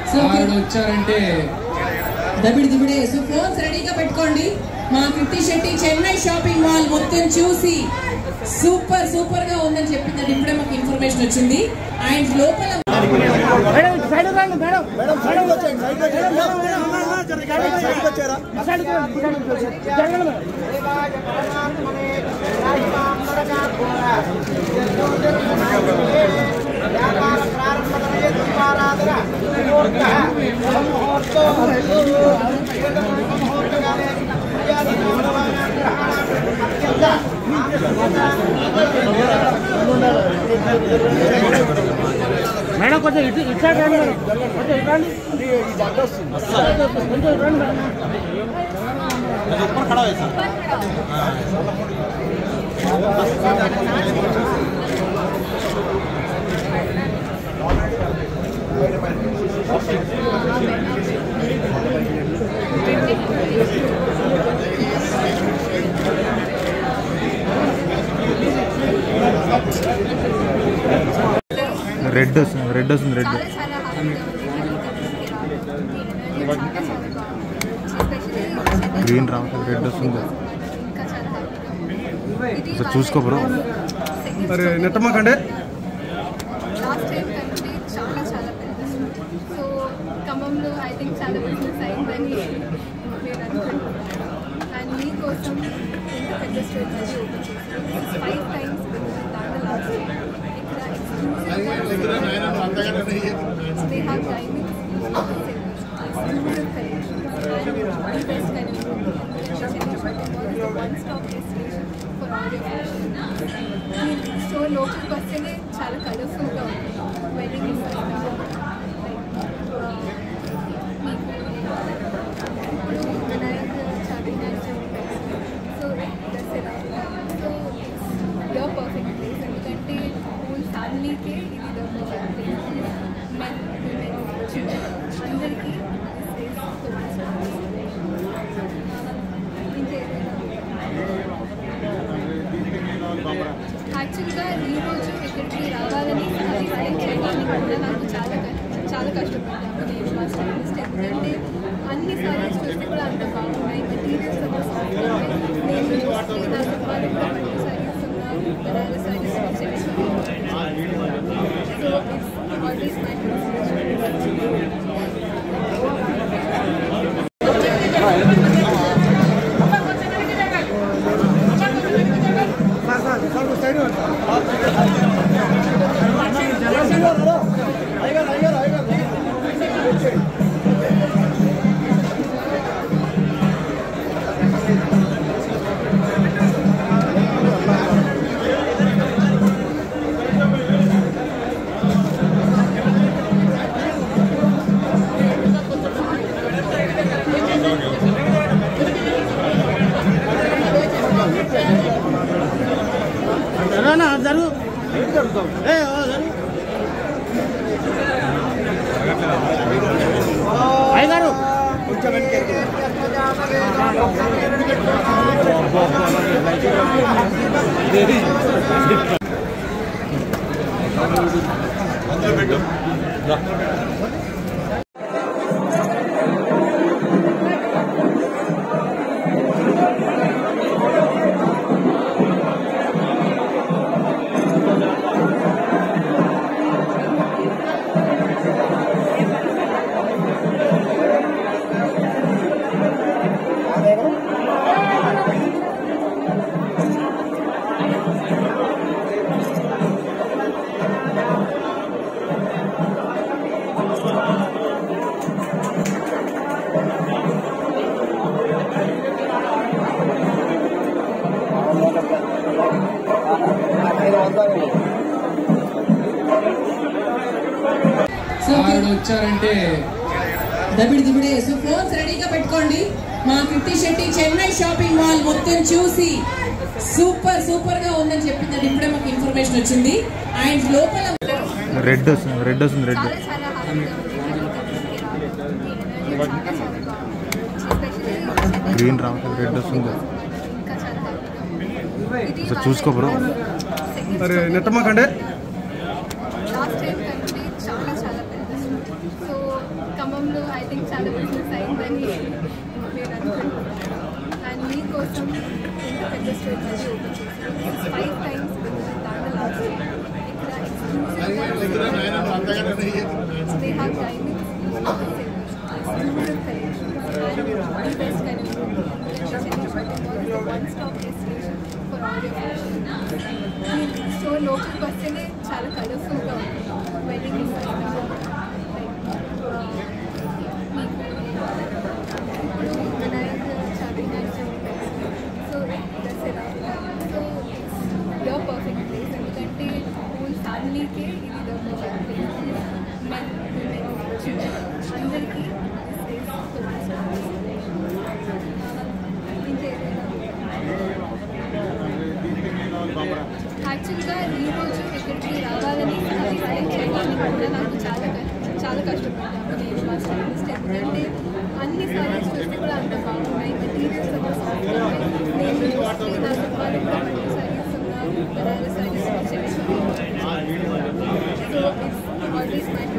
So ఆవిడ వచ్చారంటే దబిడి దిబిడే so phones రెడీగా పెట్టుకోండి మా కీర్తి శెట్టి చెన్నై షాపింగ్ మాల్ మొత్తం చూసి సూపర్ సూపర్ గా ఉందని చెప్పిందండి ఇప్పుడే మాకు ఇన్ఫర్మేషన్ వచ్చింది అండ్ లోపల మేడం కొంచెం ఇటు ఇటు సైడ్ రండి మేడం కొంచెం ఇటు రండి కొంచెం ఇటు రండి మేడం రెడ్ వస్తుంది రెడ్ వస్తుంది రెడ్ చాలా చాలా హ్యాపీగా ఉంది మీ ఎనర్జీ చాలా చాలా బాగుంది ఎస్పెషల్లీ గ్రీన్ రావట్లేదు రెడ్ వస్తుంది ఇంకా చాలా హ్యాపీగా ఉంది ఇది ఒకసారి చూసుకో బ్రో. మరి నెట్టమ్మకండి లాస్ట్ టైం కంటే చాలా చాలా పెద్ద స్టోర్ సో ఖమ్మంలో ఐ థింక్ చాలా బిజినెస్ అయిందని నేను అనుకుంటున్నాను అండ్ మీకోసం ఇంత పెద్ద స్టోర్ మళ్ళీ ఓపెన్ చేశాను ఫైవ్ టైమ్స్ దాని లాస్ట్ ఇక్కడ ఎక్స్క్లూజివ్గా they have diamonds, exclusive collections, and the best kind of one-stop destination for all your fashion. ఈ స్టోర్ లోపలికి వస్తేనే చాలా కలర్ఫుల్గా ఉంది వెడ్డింగ్ లైక్ ఇప్పుడు Vinayaka Chavithi so Dasara so the perfect place ఎందుకంటే హోల్ ఫ్యామిలీకే ఇది the perfect place men women children అందరికీ యాక్చువల్గా ఈ రోజు ఇక్కడికి రావాలని అది సెలెక్ట్ చేయడానికి కూడా నాకు చాలా కష్ట- చాలా కష్టపడ్డాను నేను మా స్టైలిస్ట్ ఎందుకంటే అన్ని సారీస్ చూస్తే కూడా అంత బాగున్నాయి మెటీరియల్స్ అంత సాఫ్ట్ ఉన్నాయి నేను మోస్ట్లీ నా సినిమాలో కూడా పట్టు సారీస్ ఉన్నాయి Banaras saris so it's always my జరగనా జరుగు ఏ ఓ జరుగు అయ్యగారు సో ఆవిడ వచ్చారంటే దబిడి దిబిడే సో ఫోన్స్ రెడీగా పెట్టుకోండి మా కీర్తి శెట్టి చెన్నై షాపింగ్ మాల్ మొత్తం చూసి సూపర్ సూపర్ గా ఉందని చెప్పిందండి ఇప్పుడే మాకు ఇన్ఫర్మేషన్ వచ్చింది అండ్ లోపల రెడ్ వస్తుంది రెడ్ వస్తుంది రెడ్ చాలా చాలా హ్యాపీగా ఉంది మీ ఎనర్జీ చాలా చాలా బాగుంది ఎస్పెషల్లీ గ్రీన్ రావట్లేదు రెడ్ వస్తుంది ఇంకా చాలా హ్యాపీగా ఉంది ఇది ఒకసారి చూసుకో బ్రో. మరి నెట్టమ్మకండి లాస్ట్ టైం కంటే చాలా చాలా పెద్ద స్టోర్ సో ఖమ్మంలో ఐ థింక్ చాలా బిజినెస్ అయిందని నేను అనుకుంటున్నాను అండ్ మీకోసం ఇంత పెద్ద స్టోర్ అది ఓపెన్ చేశాను ఫైవ్ టైమ్స్ దాంట్లో లాస్ట్ ఇక్కడ ఎక్స్క్లూజివ్గా Sneha dining exclusive collections and the best kind of one stop destination for all your fashion store లోపలికి వస్తేనే చాలా కలర్ఫుల్గా ఉంటుంది వెడ్డింగ్ ఇప్పుడు Vinayaka Chavithi so Dasara so your perfect place ఎందుకంటే హోల్ ఫ్యామిలీకే ఇది the perfect place men women children అందరికీ యాక్చువల్గా ఈరోజు ఇక్కడికి రావాలని అది సెలెక్ట్ చేయడానికి కూడా నాకు చాలా కష్టం చాలా కష్టపడ్డాను నేను మా స్టైలిస్ట్ ఎందుకంటే అన్ని సారీస్ చూస్తే కూడా అంత బాగున్నాయి మెటీరియల్స్ అంత సాఫ్ట్ ఉన్నాయి నేను మోస్ట్లీ నా సినిమాలో కూడా పట్టు సారీస్ ఉన్నాయి Banaras saris so it's always my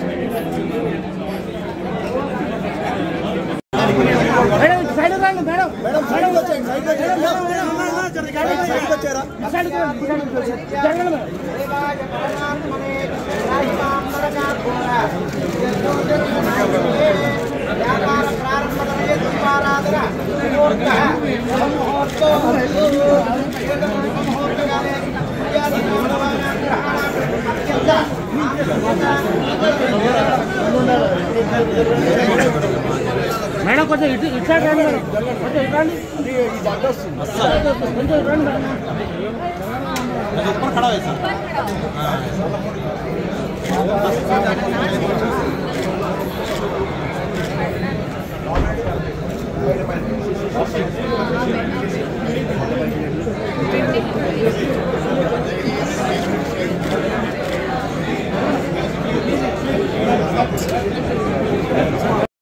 madam side రండి మేడం మేడం సైడ్ వచ్చేయండి సైడ్ వచ్చేయండి మేడం మేడం సైడ్ వచ్చారా సైడ్ జరగండి మేడం మేడం కొంచెం ఇటు ఇటు సైడ్ రండి మేడం కొంచెం ఇటు రండి కొంచెం ఇటు రండి మేడం Thank